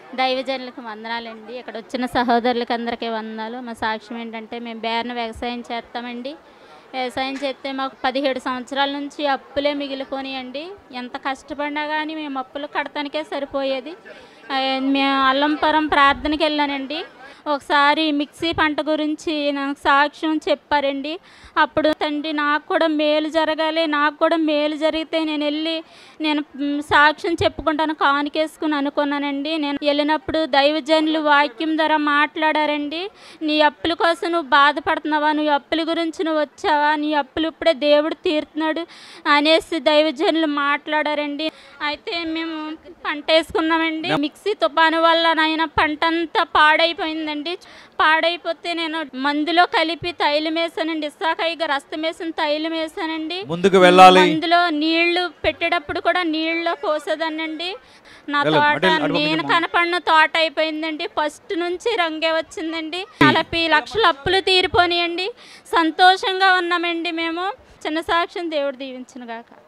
దైవజనులకు వందనాలండి ఇక్కడ వచ్చిన సహోదరులకు అందరికీ వందనాలు మా సాక్ష్యం ఏంటంటే మేము బేరన వ్యవసాయం చేస్తామండి వ్యవసాయం చేస్తే మాకు పదిహేడు సంవత్సరాల నుంచి అప్పులే మిగిలిపోయాయండి ఎంత కష్టపడినా కానీ మేము అప్పులు కడతానికే సరిపోయేది ఆ, మేము అల్లంపురం ప్రార్థనకి వెళ్ళానండి ఒకసారి మిక్సీ పంట గురించి నాకు సాక్ష్యం చెప్పారండి అప్పుడు తండ్రి నాకు కూడా మేలు జరగాలి నాకు కూడా మేలు జరిగితే నేను వెళ్ళి నేను మ్, సాక్ష్యం చెప్పుకుంటాను కానుకేసుకుని అనుకున్నానండి నేను వెళ్ళినప్పుడు దైవజనులు వాక్యం ద్వారా మాట్లాడారండి నీ అప్పుల కోసం నువ్వు బాధపడుతున్నావా నువ్వు అప్పుల గురించి నువ్వు వచ్చావా నీ అప్పులు ఇప్పుడే దేవుడు తీరుతున్నాడు అనేసి దైవజనులు మాట్లాడారండి అయితే మేము పంట వేసుకున్నామండి మిక్సీ తుఫాను వల్ల నాయన పంట అంతా పాడైపోయిందండి పాడైపోతే నేను మందులో కలిపి తైలం వేసానండి ఇసాకాయిగా రస్తం వేసిన తైలం వేసానండి ముందుకు వెళ్ళాలి మందులో నీళ్లు పెట్టేటప్పుడు కూడా నీళ్ళలో పోసేదానండి నా వెళ్ళు, తోట అటు వెళ్ళు, అటు నేను పంపించమ్మా. కనపడిన తోట అయిపోయిందండి ఫస్ట్ నుంచి రంగే వచ్చిందండి నలభై లక్షల అప్పులు తీరిపోనియండి సంతోషంగా ఉన్నామండి మేము చిన్న సాక్ష్యం దేవుడు దీవించిన గాక